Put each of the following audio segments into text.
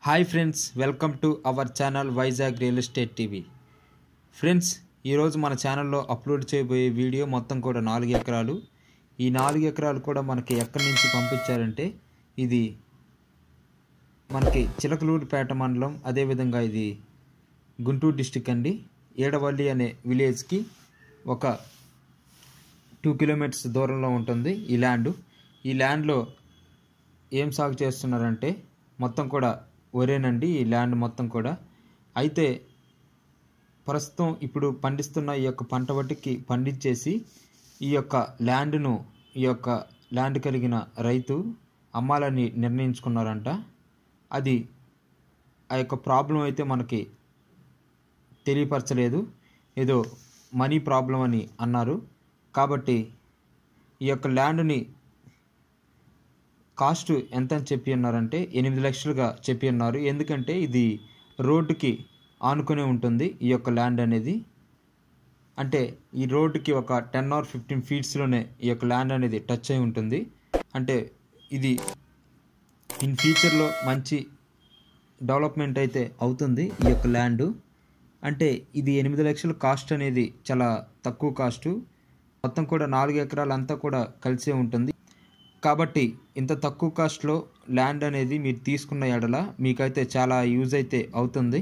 hi friends welcome to our channel Vizag real estate TV friends ఈరోజు మన ఛానల్లో upload చేయబోయే వీడియో మొత్తం కూడా నాలుగు ఎకరాలు ఈ నాలుగు ఎకరాలు కూడా మనకి ఎక్కడి నుంచి పంపించారంటే ఇది మనకి చిలకలూరుపేట మండలం అదేవిధంగా ఇది గుంటూరు డిస్టిక్ అండి ఏడవల్లి అనే విలేజ్కి ఒక టూ కిలోమీటర్స్ దూరంలో ఉంటుంది ఈ ల్యాండ్ ఈ ల్యాండ్లో ఏం సాగు చేస్తున్నారంటే మొత్తం కూడా వరేనండి ఈ ల్యాండ్ మొత్తం కూడా అయితే ప్రస్తుతం ఇప్పుడు పండిస్తున్న ఈ యొక్క పంట వటికి పండించేసి ఈ యొక్క ల్యాండ్ను ఈ యొక్క ల్యాండ్ కలిగిన రైతు అమ్మాలని నిర్ణయించుకున్నారంట అది ఆ యొక్క ప్రాబ్లం అయితే మనకి తెలియపరచలేదు ఏదో మనీ ప్రాబ్లం అని అన్నారు కాబట్టి ఈ యొక్క ల్యాండ్ని కాస్ట్ ఎంత అని చెప్పి ఉన్నారంటే ఎనిమిది లక్షలుగా చెప్పి ఉన్నారు ఎందుకంటే ఇది రోడ్డుకి ఆనుకునే ఉంటుంది ఈ యొక్క ల్యాండ్ అనేది అంటే ఈ రోడ్డుకి ఒక టెన్ ఆర్ ఫిఫ్టీన్ ఫీట్స్లోనే ఈ యొక్క ల్యాండ్ అనేది టచ్ అయి ఉంటుంది అంటే ఇది ఇన్ ఫ్యూచర్లో మంచి డెవలప్మెంట్ అయితే అవుతుంది ఈ యొక్క ల్యాండ్ అంటే ఇది ఎనిమిది లక్షల కాస్ట్ అనేది చాలా తక్కువ కాస్టు మొత్తం కూడా నాలుగు ఎకరాలు అంతా కూడా కలిసే ఉంటుంది కాబట్టి ఇంత తక్కువ కాస్ట్లో ల్యాండ్ అనేది మీరు తీసుకున్న ఎడల మీకైతే చాలా యూజ్ అయితే అవుతుంది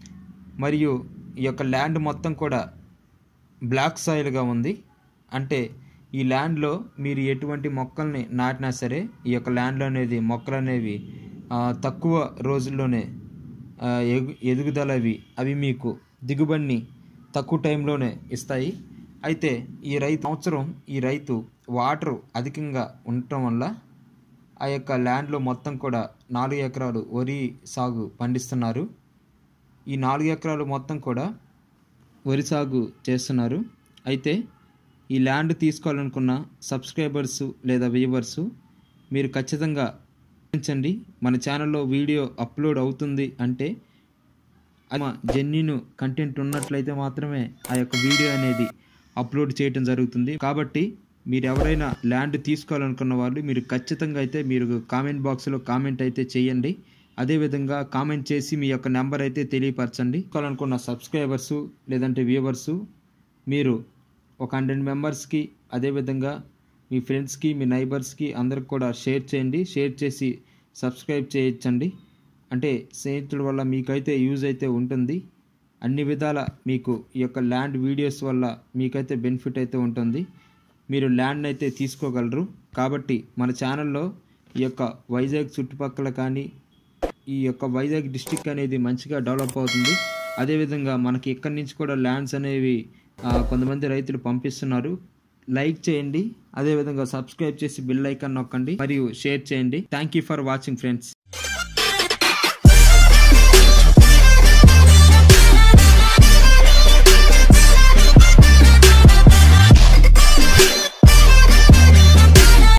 మరియు ఈ యొక్క ల్యాండ్ మొత్తం కూడా బ్లాక్ సాయిల్గా ఉంది అంటే ఈ ల్యాండ్లో మీరు ఎటువంటి మొక్కల్ని నాటినా సరే ఈ యొక్క ల్యాండ్లో అనేది మొక్కలు అనేవి ఆ, తక్కువ రోజుల్లోనే ఆ, ఎగు ఎదుగుదల అవి అవి మీకు దిగుబడిని తక్కువ టైంలోనే ఇస్తాయి అయితే ఈ రైతు సంవత్సరం ఈ రైతు వాటర్ అధికంగా ఉండటం వల్ల ఆ యొక్క ల్యాండ్లో మొత్తం కూడా నాలుగు ఎకరాలు వరి సాగు పండిస్తున్నారు ఈ నాలుగు ఎకరాలు మొత్తం కూడా వరి సాగు చేస్తున్నారు అయితే ఈ ల్యాండ్ తీసుకోవాలనుకున్న సబ్స్క్రైబర్స్ లేదా వ్యూవర్స్ మీరు ఖచ్చితంగా గమనించండి మన ఛానల్లో వీడియో అప్లోడ్ అవుతుంది అంటే అది జెన్యున్ కంటెంట్ ఉన్నట్లయితే మాత్రమే ఆ యొక్క వీడియో అనేది అప్లోడ్ చేయటం జరుగుతుంది కాబట్టి మీరు ఎవరైనా ల్యాండ్ తీసుకోవాలనుకున్న వాళ్ళు మీరు ఖచ్చితంగా అయితే మీరు కామెంట్ బాక్స్లో కామెంట్ అయితే చేయండి అదేవిధంగా కామెంట్ చేసి మీ యొక్క నెంబర్ అయితే తెలియపరచండి తీసుకోవాలనుకున్న సబ్స్క్రైబర్సు లేదంటే వ్యూవర్సు మీరు ఒక హండ్రెడ్ మెంబర్స్కి అదేవిధంగా మీ ఫ్రెండ్స్కి మీ నైబర్స్కి అందరికి కూడా షేర్ చేయండి షేర్ చేసి సబ్స్క్రైబ్ చేయొచ్చండి అంటే స్నేహితుల వల్ల మీకైతే యూజ్ అయితే ఉంటుంది అన్ని విధాల మీకు ఈ యొక్క ల్యాండ్ వీడియోస్ వల్ల మీకైతే బెనిఫిట్ అయితే ఉంటుంది మీరు ల్యాండ్ అయితే తీసుకోగలరు కాబట్టి మన ఛానల్లో ఈ యొక్క వైజాగ్ చుట్టుపక్కల కానీ ఈ యొక్క వైజాగ్ డిస్టిక్ అనేది మంచిగా డెవలప్ అవుతుంది అదేవిధంగా మనకి ఇక్కడి నుంచి కూడా ల్యాండ్స్ అనేవి ఆ, కొంతమంది రైతులు పంపిస్తున్నారు లైక్ చేయండి అదేవిధంగా సబ్స్క్రైబ్ చేసి బిల్ ఐకాన్ నొక్కండి మరియు షేర్ చేయండి thank you for watching friends